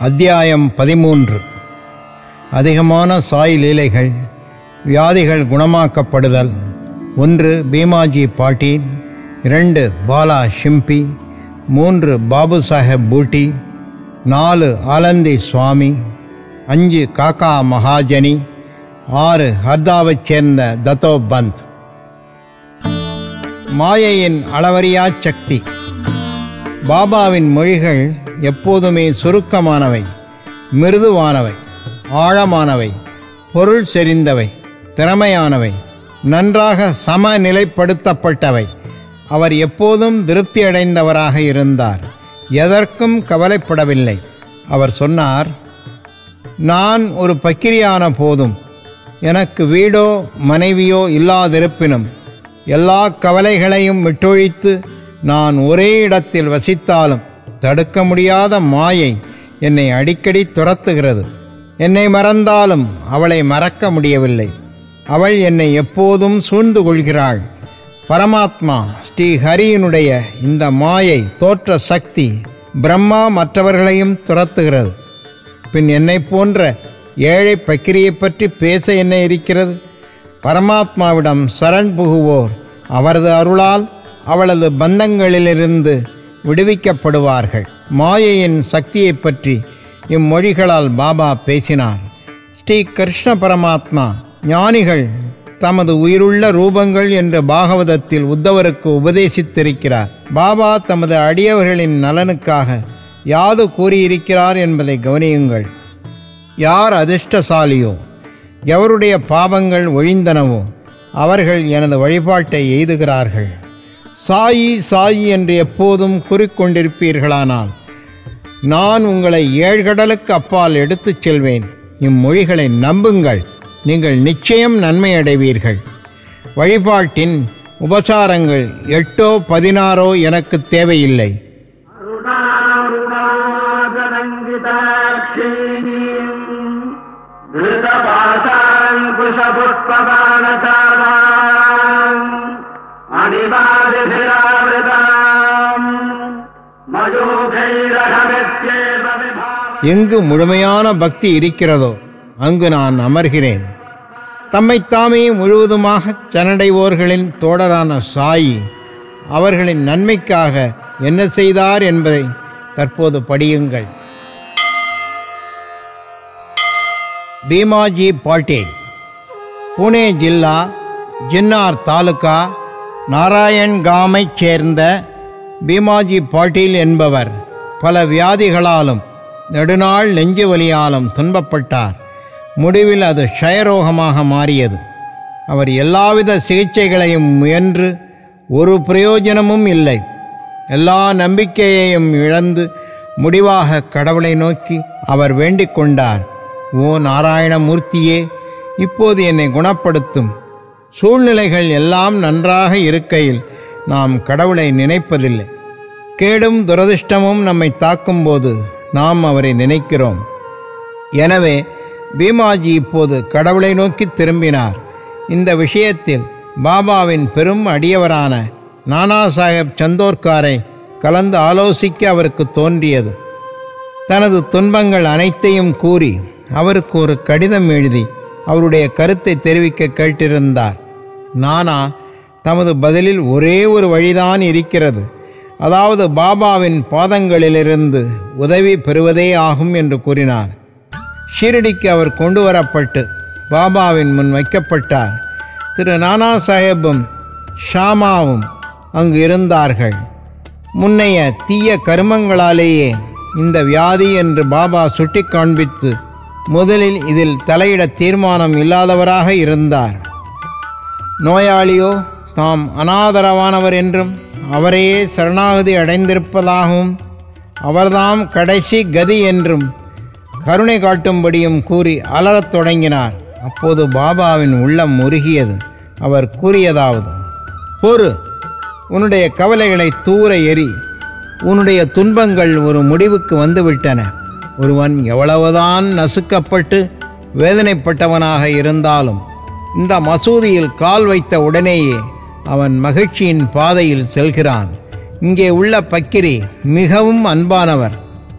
அத்தியாயம் பதிமூன்று அதிகமான சாய் லீலைகள் வியாதிகள் குணமாக்கப்படுதல் ஒன்று பீமாஜி பாட்டீல் இரண்டு பாலா ஷிம்பி மூன்று பாபு சாஹேப் பூட்டி நாலு ஆலந்தி சுவாமி அஞ்சு காக்கா மகாஜனி ஆறு ஹர்தாவைச் சேர்ந்த தத்தோ பந்த் மாயையின் அளவறியா சக்தி பாபாவின் மொழிகள் எப்போதுமே சுருக்கமானவை மிருதுவானவை ஆழமானவை பொருள் செறிந்தவை திறமையானவை நன்றாக சமநிலைப்படுத்தப்பட்டவை அவர் எப்போதும் திருப்தி அடைந்தவராக இருந்தார் எதற்கும் கவலைப்படவில்லை அவர் சொன்னார் நான் ஒரு பக்கிரியான போதும் எனக்கு வீடோ மனைவியோ இல்லாதிருப்பினும் எல்லா கவலைகளையும் விட்டொழித்து நான் ஒரே இடத்தில் வசித்தாலும் தடுக்க முடியாத மாயை என்னை அடிக்கடி துரத்துகிறது என்னை மறந்தாலும் அவளை மறக்க முடியவில்லை அவள் என்னை எப்போதும் சூழ்ந்து கொள்கிறாள் பரமாத்மா ஸ்ரீ ஹரியினுடைய இந்த மாயை தோற்ற சக்தி பிரம்மா மற்றவர்களையும் துரத்துகிறது பின் என்னை போன்ற ஏழை பக்கிரியை பற்றி பேச என்ன இருக்கிறது பரமாத்மாவிடம் சரண் புகுவோர் அவரது அருளால் அவளது பந்தங்களிலிருந்து விடுவிக்கப்படுவார்கள் மாயையின் சக்தியைப் பற்றி இம்மொழிகளால் பாபா பேசினார் ஸ்ரீ கிருஷ்ண பரமாத்மா ஞானிகள் தமது உயிருள்ள ரூபங்கள் என்ற பாகவதத்தில் உத்தவருக்கு உபதேசித்திருக்கிறார் பாபா தமது அடியவர்களின் நலனுக்காக யாது கூறியிருக்கிறார் என்பதை கவனியுங்கள் யார் அதிர்ஷ்டசாலியோ எவருடைய பாவங்கள் ஒழிந்தனவோ அவர்கள் எனது வழிபாட்டை எய்துகிறார்கள் சாயி சாயி என்று எப்போதும் கூறிக்கொண்டிருப்பீர்களானால் நான் உங்களை ஏழ்கடலுக்கு அப்பால் எடுத்துச் செல்வேன் இம்மொழிகளை நம்புங்கள் நீங்கள் நிச்சயம் நன்மை அடைவீர்கள் வழிபாட்டின் உபசாரங்கள் எட்டோ பதினாறோ எனக்கு தேவையில்லை अरुणारुणादरङ्गिताक्षीणीम् धृतपाशाङ्कुशपुष्पबाणचाराम् अनिवादिभिरावृताम् मयूखैरघमित्येव विभाव எங்கு முழுமையான பக்தி இருக்கிறதோ அங்கு நான் அமர்கிறேன் தம்மைத்தாமே முழுவதுமாக சனடைவோர்களின் தோடரான சாயி அவர்களின் நன்மைக்காக என்ன செய்தார் என்பதை தற்போது படியுங்கள் பீமாஜி பாட்டீல் புனே ஜில்லா ஜின்னார் தாலுகா நாராயண்காமைச் சேர்ந்த பீமாஜி பாட்டீல் என்பவர் பல வியாதிகளாலும் நெடுநாள் நெஞ்சு வலியாலும் துன்பப்பட்டார் முடிவில் அது க்ஷயரோகமாக மாறியது அவர் எல்லாவித சிகிச்சைகளையும் முயன்று ஒரு பிரயோஜனமும் இல்லை எல்லா நம்பிக்கையையும் இழந்து முடிவாக கடவுளை நோக்கி அவர் வேண்டிக் கொண்டார் ஓ நாராயணமூர்த்தியே இப்போது என்னை குணப்படுத்தும் சூழ்நிலைகள் எல்லாம் நன்றாக இருக்கையில் நாம் கடவுளை நினைப்பதில்லை கேடும் துரதிர்ஷ்டமும் நம்மை தாக்கும்போது நாம் அவரை நினைக்கிறோம் எனவே பீமாஜி இப்போது கடவுளை நோக்கி திரும்பினார் இந்த விஷயத்தில் பாபாவின் பெரும் அடியவரான நானா சாஹேப் சந்தோர்காரை கலந்து ஆலோசிக்க அவருக்கு தோன்றியது தனது துன்பங்கள் அனைத்தையும் கூறி அவருக்கு ஒரு கடிதம் எழுதி அவருடைய கருத்தை தெரிவிக்க கேட்டிருந்தார் நானா தமது பதிலில் ஒரே ஒரு வழிதான் இருக்கிறது அதாவது பாபாவின் பாதங்களிலிருந்து உதவி பெறுவதே ஆகும் என்று கூறினார் ஷீரடிக்கு அவர் கொண்டு வரப்பட்டு பாபாவின் முன் வைக்கப்பட்டார் திரு நானா சாஹேப்பும் ஷாமாவும் அங்கு இருந்தார்கள் முன்னைய தீய கருமங்களாலேயே இந்த வியாதி என்று பாபா சுட்டி காண்பித்து முதலில் இதில் தலையிட தீர்மானம் இல்லாதவராக இருந்தார் நோயாளியோ தாம் அனாதரவானவர் என்றும் அவரையே சரணாகதி அடைந்திருப்பதாகவும் அவர்தாம் கடைசி கதி என்றும் கருணை காட்டும்படியும் கூறி அலறத் தொடங்கினார் அப்போது பாபாவின் உள்ளம் உருகியது அவர் கூறியதாவது பொறு உன்னுடைய கவலைகளை தூர எறி உன்னுடைய துன்பங்கள் ஒரு முடிவுக்கு வந்துவிட்டன ஒருவன் எவ்வளவுதான் நசுக்கப்பட்டு வேதனைப்பட்டவனாக இருந்தாலும் இந்த மசூதியில் கால் வைத்த உடனேயே அவன் மகிழ்ச்சியின் பாதையில் செல்கிறான் இங்கே உள்ள பக்கிரி மிகவும் அன்பானவர்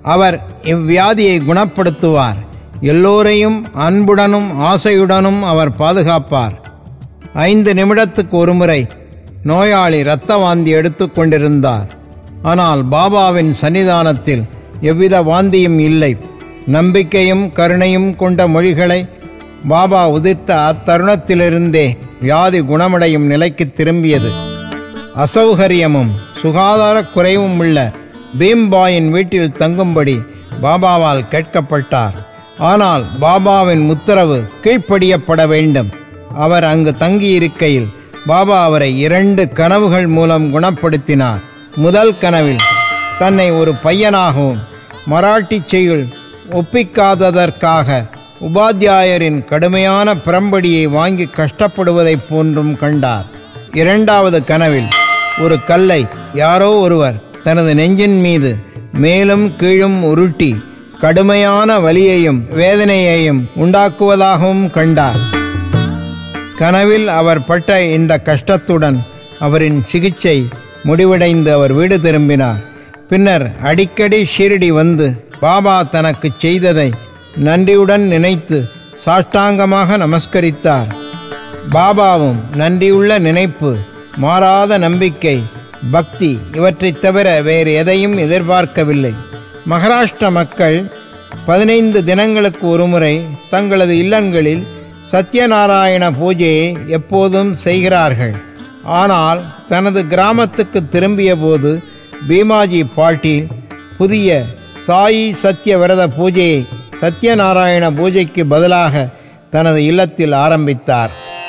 அவர் இவ்வியாதியை குணப்படுத்துவார் எல்லோரையும் அன்புடனும் ஆசையுடனும் அவர் பாதுகாப்பார் ஐந்து நிமிடத்துக்கு ஒருமுறை நோயாளி இரத்த வாந்தி எடுத்துக் கொண்டிருந்தார் ஆனால் பாபாவின் சன்னிதானத்தில் எவ்வித வாந்தியும் இல்லை நம்பிக்கையும் கருணையும் கொண்ட மொழிகளை பாபா உதிர்த்த அத்தருணத்திலிருந்தே வியாதி குணமடையும் நிலைக்கு திரும்பியது அசௌகரியமும் சுகாதாரக் குறைவும் உள்ள பீம்பாயின் வீட்டில் தங்கும்படி பாபாவால் கேட்கப்பட்டார் ஆனால் பாபாவின் உத்தரவு கீழ்ப்படியப்பட வேண்டும் அவர் அங்கு தங்கியிருக்கையில் பாபா அவரை இரண்டு கனவுகள் மூலம் குணப்படுத்தினார் முதல் கனவில் தன்னை ஒரு பையனாகவும் மராட்டி செய்யுள் ஒப்பிக்காததற்காக உபாத்தியாயரின் கடுமையான பிரம்படியை வாங்கி கஷ்டப்படுவதைப் போன்றும் கண்டார் இரண்டாவது கனவில் ஒரு கல்லை யாரோ ஒருவர் தனது நெஞ்சின் மீது மேலும் கீழும் உருட்டி கடுமையான வலியையும் வேதனையையும் உண்டாக்குவதாகவும் கண்டார் கனவில் அவர் பட்ட இந்த கஷ்டத்துடன் அவரின் சிகிச்சை முடிவடைந்து அவர் வீடு திரும்பினார் பின்னர் அடிக்கடி ஷீரடி வந்து பாபா தனக்கு செய்ததை நன்றியுடன் நினைத்து சாஷ்டாங்கமாக நமஸ்கரித்தார் பாபாவும் நன்றியுள்ள நினைப்பு மாறாத நம்பிக்கை பக்தி இவற்றைத் தவிர வேறு எதையும் எதிர்பார்க்கவில்லை மகாராஷ்டிர மக்கள் பதினைந்து தினங்களுக்கு ஒருமுறை தங்களது இல்லங்களில் சத்யநாராயண பூஜையை எப்போதும் செய்கிறார்கள் ஆனால் தனது கிராமத்துக்கு திரும்பிய போது பீமாஜி பாட்டீல் புதிய சாயி சத்ய விரத பூஜையை சத்யநாராயண பூஜைக்கு பதிலாக தனது இல்லத்தில் ஆரம்பித்தார்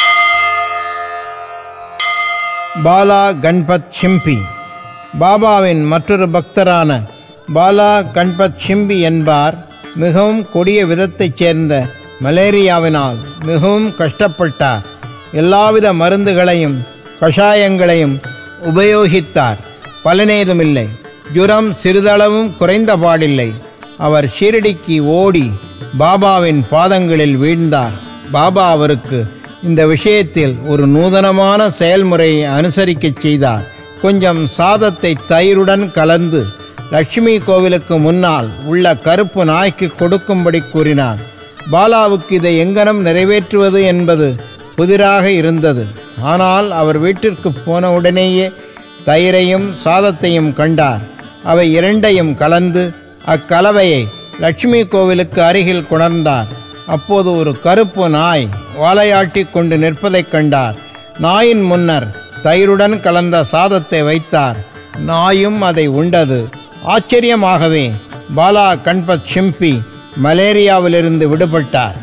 பாலா கண்பத் ஷிம்பி பாபாவின் மற்றொரு பக்தரான பாலா கண்பத் ஷிம்பி என்பார் மிகவும் கொடிய விதத்தைச் சேர்ந்த மலேரியாவினால் மிகவும் கஷ்டப்பட்டார் எல்லாவித மருந்துகளையும் கஷாயங்களையும் உபயோகித்தார் பலனேதுமில்லை ஜுரம் சிறிதளவும் குறைந்த பாடில்லை அவர் ஷீரடிக்கு ஓடி பாபாவின் பாதங்களில் வீழ்ந்தார் பாபா அவருக்கு இந்த விஷயத்தில் ஒரு நூதனமான செயல்முறையை அனுசரிக்கச் செய்தார் கொஞ்சம் சாதத்தை தயிருடன் கலந்து லட்சுமி கோவிலுக்கு முன்னால் உள்ள கருப்பு நாய்க்கு கொடுக்கும்படி கூறினார் பாலாவுக்கு இதை எங்கனம் நிறைவேற்றுவது என்பது புதிராக இருந்தது ஆனால் அவர் வீட்டிற்கு போன உடனேயே தயிரையும் சாதத்தையும் கண்டார் அவை இரண்டையும் கலந்து அக்கலவையை லட்சுமி கோவிலுக்கு அருகில் கொணர்ந்தார் அப்போது ஒரு கருப்பு நாய் வாலையாட்டி கொண்டு நிற்பதைக் கண்டார் நாயின் முன்னர் தயிருடன் கலந்த சாதத்தை வைத்தார் நாயும் அதை உண்டது ஆச்சரியமாகவே பாலா கண்பத் ஷிம்பி மலேரியாவிலிருந்து விடுபட்டார்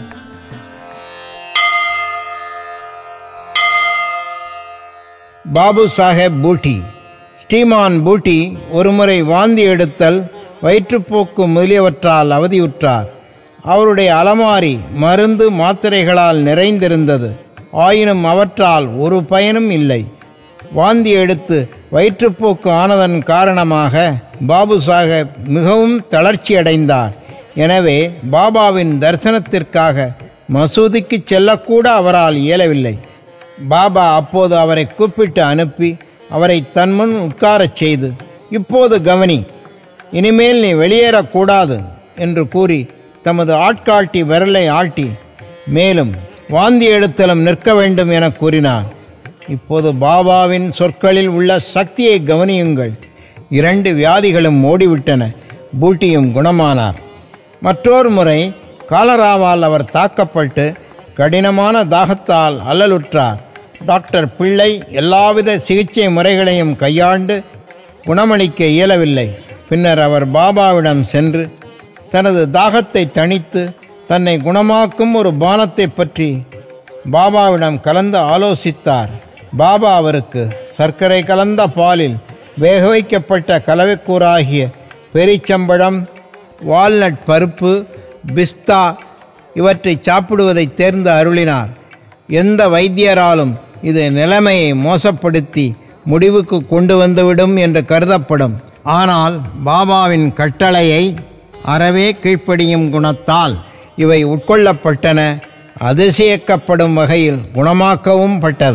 பாபு சாஹேப் பூட்டி ஸ்ரீமான் பூட்டி ஒருமுறை வாந்தி எடுத்தல் வயிற்றுப்போக்கு முதலியவற்றால் அவதியுற்றார் அவருடைய அலமாரி மருந்து மாத்திரைகளால் நிறைந்திருந்தது ஆயினும் அவற்றால் ஒரு பயனும் இல்லை வாந்தி எடுத்து வயிற்றுப்போக்கு ஆனதன் காரணமாக பாபு சாஹேப் மிகவும் தளர்ச்சியடைந்தார் எனவே பாபாவின் தரிசனத்திற்காக மசூதிக்கு செல்லக்கூட அவரால் இயலவில்லை பாபா அப்போது அவரை கூப்பிட்டு அனுப்பி அவரை தன் முன் உட்காரச் செய்து இப்போது கவனி இனிமேல் நீ வெளியேறக்கூடாது என்று கூறி தமது ஆட்காட்டி விரலை ஆட்டி மேலும் வாந்தி எடுத்தலும் நிற்க வேண்டும் என கூறினார் இப்போது பாபாவின் சொற்களில் உள்ள சக்தியை கவனியுங்கள் இரண்டு வியாதிகளும் ஓடிவிட்டன பூட்டியும் குணமானார் மற்றொரு முறை காலராவால் அவர் தாக்கப்பட்டு கடினமான தாகத்தால் அல்லலுற்றார் டாக்டர் பிள்ளை எல்லாவித சிகிச்சை முறைகளையும் கையாண்டு குணமளிக்க இயலவில்லை பின்னர் அவர் பாபாவிடம் சென்று தனது தாகத்தை தணித்து தன்னை குணமாக்கும் ஒரு பானத்தை பற்றி பாபாவிடம் கலந்து ஆலோசித்தார் பாபா அவருக்கு சர்க்கரை கலந்த பாலில் வேக வைக்கப்பட்ட கலவைக்கூறாகிய பெரிச்சம்பழம் வால்நட் பருப்பு பிஸ்தா இவற்றை சாப்பிடுவதை தேர்ந்து அருளினார் எந்த வைத்தியராலும் இது நிலைமையை மோசப்படுத்தி முடிவுக்கு கொண்டு வந்துவிடும் என்று கருதப்படும் ஆனால் பாபாவின் கட்டளையை அறவே கீழ்ப்படியும் குணத்தால் இவை உட்கொள்ளப்பட்டன அதிசயிக்கப்படும் வகையில் குணமாக்கவும் பட்டது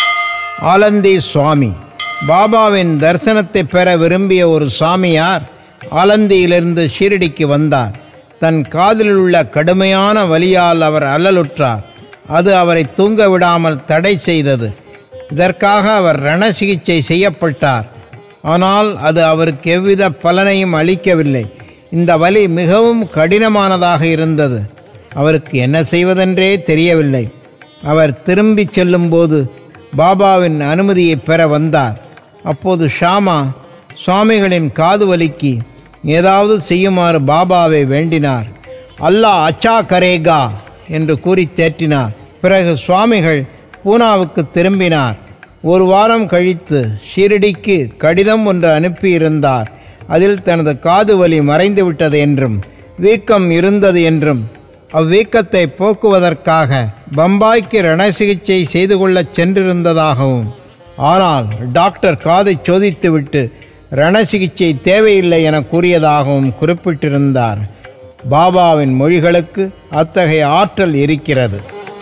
ஆலந்தி சுவாமி பாபாவின் தரிசனத்தை பெற விரும்பிய ஒரு சாமியார் ஆலந்தியிலிருந்து ஷீரடிக்கு வந்தார் தன் காதில் உள்ள கடுமையான வலியால் அவர் அல்லலுற்றார் அது அவரை தூங்க விடாமல் தடை செய்தது இதற்காக அவர் ரண சிகிச்சை செய்யப்பட்டார் ஆனால் அது அவருக்கு எவ்வித பலனையும் அளிக்கவில்லை இந்த வலி மிகவும் கடினமானதாக இருந்தது அவருக்கு என்ன செய்வதென்றே தெரியவில்லை அவர் திரும்பி செல்லும்போது பாபாவின் அனுமதியை பெற வந்தார் அப்போது ஷாமா சுவாமிகளின் காது வலிக்கு ஏதாவது செய்யுமாறு பாபாவை வேண்டினார் அல்லாஹ் அச்சா கரேகா என்று கூறி தேற்றினார் பிறகு சுவாமிகள் பூனாவுக்கு திரும்பினார் ஒரு வாரம் கழித்து ஷீரடிக்கு கடிதம் ஒன்று அனுப்பியிருந்தார் அதில் தனது காது வலி மறைந்து விட்டது என்றும் வீக்கம் இருந்தது என்றும் அவ்வீக்கத்தை போக்குவதற்காக பம்பாய்க்கு ரண சிகிச்சை செய்து கொள்ளச் சென்றிருந்ததாகவும் ஆனால் டாக்டர் காதை சோதித்துவிட்டு ரண சிகிச்சை தேவையில்லை என கூறியதாகவும் குறிப்பிட்டிருந்தார் பாபாவின் மொழிகளுக்கு அத்தகைய ஆற்றல் இருக்கிறது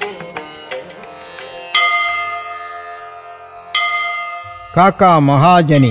காக்கா மகாஜனி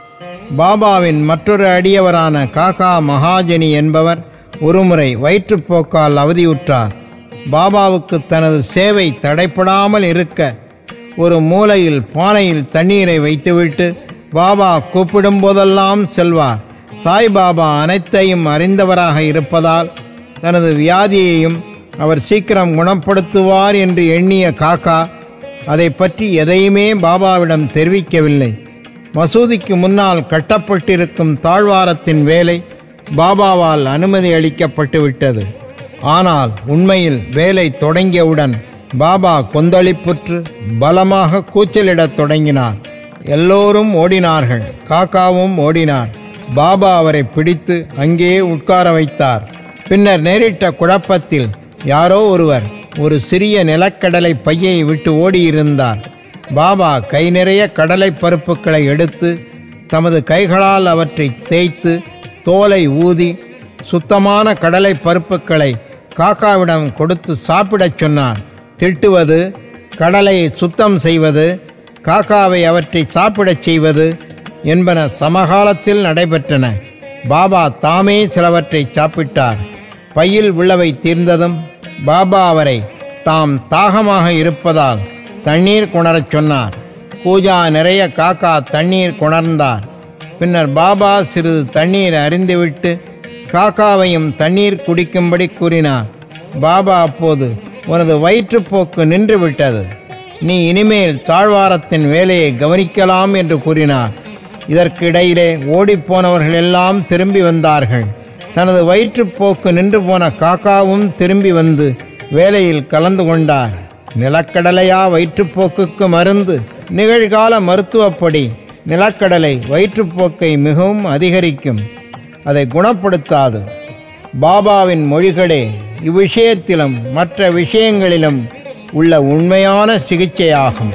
பாபாவின் மற்றொரு அடியவரான காக்கா மகாஜனி என்பவர் ஒருமுறை வயிற்றுப்போக்கால் அவதியுற்றார் பாபாவுக்கு தனது சேவை தடைப்படாமல் இருக்க ஒரு மூலையில் பானையில் தண்ணீரை வைத்துவிட்டு பாபா கூப்பிடும் போதெல்லாம் செல்வார் சாய்பாபா அனைத்தையும் அறிந்தவராக இருப்பதால் தனது வியாதியையும் அவர் சீக்கிரம் குணப்படுத்துவார் என்று எண்ணிய காக்கா அதை பற்றி எதையுமே பாபாவிடம் தெரிவிக்கவில்லை மசூதிக்கு முன்னால் கட்டப்பட்டிருக்கும் தாழ்வாரத்தின் வேலை பாபாவால் அனுமதி அளிக்கப்பட்டு விட்டது ஆனால் உண்மையில் வேலை தொடங்கியவுடன் பாபா கொந்தளிப்புற்று பலமாக கூச்சலிடத் தொடங்கினார் எல்லோரும் ஓடினார்கள் காக்காவும் ஓடினார் பாபா அவரை பிடித்து அங்கே உட்கார வைத்தார் பின்னர் நேரிட்ட குழப்பத்தில் யாரோ ஒருவர் ஒரு சிறிய நிலக்கடலை பையை விட்டு ஓடியிருந்தார் பாபா கை நிறைய கடலை பருப்புகளை எடுத்து தமது கைகளால் அவற்றை தேய்த்து தோலை ஊதி சுத்தமான கடலை பருப்புகளை காக்காவிடம் கொடுத்து சாப்பிடச் சொன்னார் திட்டுவது கடலையை சுத்தம் செய்வது காக்காவை அவற்றை சாப்பிடச் செய்வது என்பன சமகாலத்தில் நடைபெற்றன பாபா தாமே சிலவற்றை சாப்பிட்டார் பையில் உள்ளவை தீர்ந்ததும் பாபா அவரை தாம் தாகமாக இருப்பதால் தண்ணீர் கொணரச் சொன்னார் பூஜா நிறைய காக்கா தண்ணீர் கொணர்ந்தார் பின்னர் பாபா சிறிது தண்ணீர் அறிந்துவிட்டு காக்காவையும் தண்ணீர் குடிக்கும்படி கூறினார் பாபா அப்போது உனது வயிற்றுப்போக்கு நின்று விட்டது நீ இனிமேல் தாழ்வாரத்தின் வேலையை கவனிக்கலாம் என்று கூறினார் இதற்கிடையிலே ஓடிப்போனவர்கள் எல்லாம் திரும்பி வந்தார்கள் தனது வயிற்றுப்போக்கு நின்று போன காக்காவும் திரும்பி வந்து வேலையில் கலந்து கொண்டார் நிலக்கடலையா வயிற்றுப்போக்குக்கு மருந்து நிகழ்கால மருத்துவப்படி நிலக்கடலை வயிற்றுப்போக்கை மிகவும் அதிகரிக்கும் அதை குணப்படுத்தாது பாபாவின் மொழிகளே இவ்விஷயத்திலும் மற்ற விஷயங்களிலும் உள்ள உண்மையான சிகிச்சையாகும்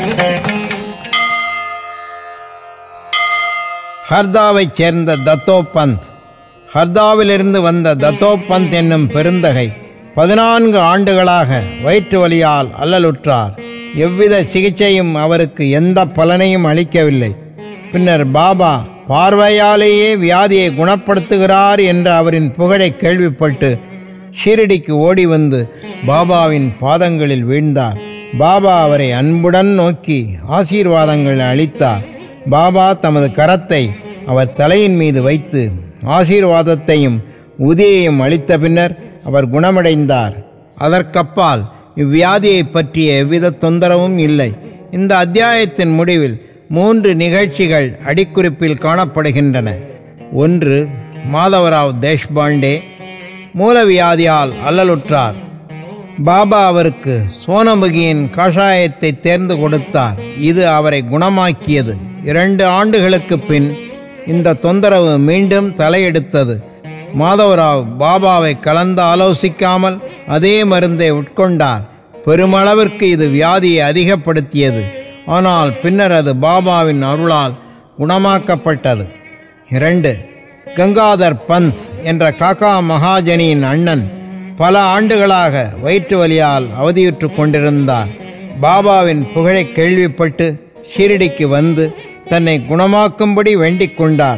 ஹர்தாவைச் சேர்ந்த தத்தோ பந்த் ஹர்தாவிலிருந்து வந்த தத்தோ பந்த் என்னும் பெருந்தகை பதினான்கு ஆண்டுகளாக வயிற்று வலியால் அல்லலுற்றார் எவ்வித சிகிச்சையும் அவருக்கு எந்த பலனையும் அளிக்கவில்லை பின்னர் பாபா பார்வையாலேயே வியாதியை குணப்படுத்துகிறார் என்ற அவரின் புகழை கேள்விப்பட்டு ஷீரடிக்கு ஓடி வந்து பாபாவின் பாதங்களில் வீழ்ந்தார் பாபா அவரை அன்புடன் நோக்கி ஆசீர்வாதங்கள் அளித்தார் பாபா தமது கரத்தை அவர் தலையின் மீது வைத்து ஆசீர்வாதத்தையும் உதியையும் அளித்த பின்னர் அவர் குணமடைந்தார் அதற்கப்பால் இவ்வியாதியை பற்றிய எவ்வித தொந்தரவும் இல்லை இந்த அத்தியாயத்தின் முடிவில் மூன்று நிகழ்ச்சிகள் அடிக்குறிப்பில் காணப்படுகின்றன ஒன்று மாதவராவ் தேஷ்பாண்டே மூலவியாதியால் அல்லலுற்றார் பாபா அவருக்கு சோனமுகியின் காஷாயத்தை தேர்ந்து கொடுத்தார் இது அவரை குணமாக்கியது இரண்டு ஆண்டுகளுக்கு பின் இந்த தொந்தரவு மீண்டும் தலையெடுத்தது மாதவராவ் பாபாவை கலந்து ஆலோசிக்காமல் அதே மருந்தை உட்கொண்டார் பெருமளவிற்கு இது வியாதியை அதிகப்படுத்தியது ஆனால் பின்னர் அது பாபாவின் அருளால் குணமாக்கப்பட்டது இரண்டு கங்காதர் பந்த் என்ற காக்கா மகாஜனியின் அண்ணன் பல ஆண்டுகளாக வயிற்று வலியால் அவதியுற்று கொண்டிருந்தார் பாபாவின் புகழை கேள்விப்பட்டு ஷீரடிக்கு வந்து தன்னை குணமாக்கும்படி வேண்டிக் கொண்டார்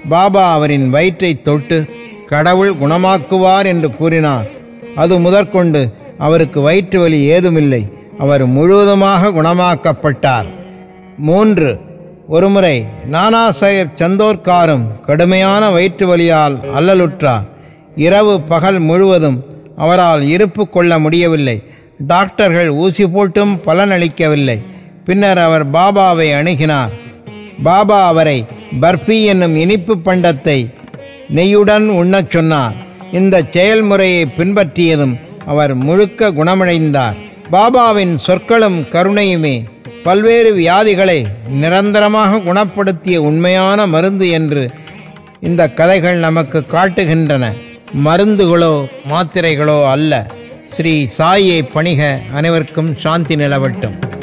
பாபா அவரின் வயிற்றை தொட்டு கடவுள் குணமாக்குவார் என்று கூறினார் அது முதற்கொண்டு அவருக்கு வயிற்று வலி ஏதுமில்லை அவர் முழுவதுமாக குணமாக்கப்பட்டார் மூன்று ஒருமுறை நானா சாஹேப் சந்தோர்காரும் கடுமையான வயிற்று வலியால் அல்லலுற்றார் இரவு பகல் முழுவதும் அவரால் இருப்பு கொள்ள முடியவில்லை டாக்டர்கள் ஊசி போட்டும் பலனளிக்கவில்லை பின்னர் அவர் பாபாவை அணுகினார் பாபா அவரை பர்பி என்னும் இனிப்பு பண்டத்தை நெய்யுடன் உண்ணச் சொன்னார் இந்த செயல்முறையை பின்பற்றியதும் அவர் முழுக்க குணமடைந்தார் பாபாவின் சொற்களும் கருணையுமே பல்வேறு வியாதிகளை நிரந்தரமாக குணப்படுத்திய உண்மையான மருந்து என்று இந்த கதைகள் நமக்கு காட்டுகின்றன மருந்துகளோ மாத்திரைகளோ அல்ல ஸ்ரீ சாயை பணிக அனைவருக்கும் சாந்தி நிலவட்டும்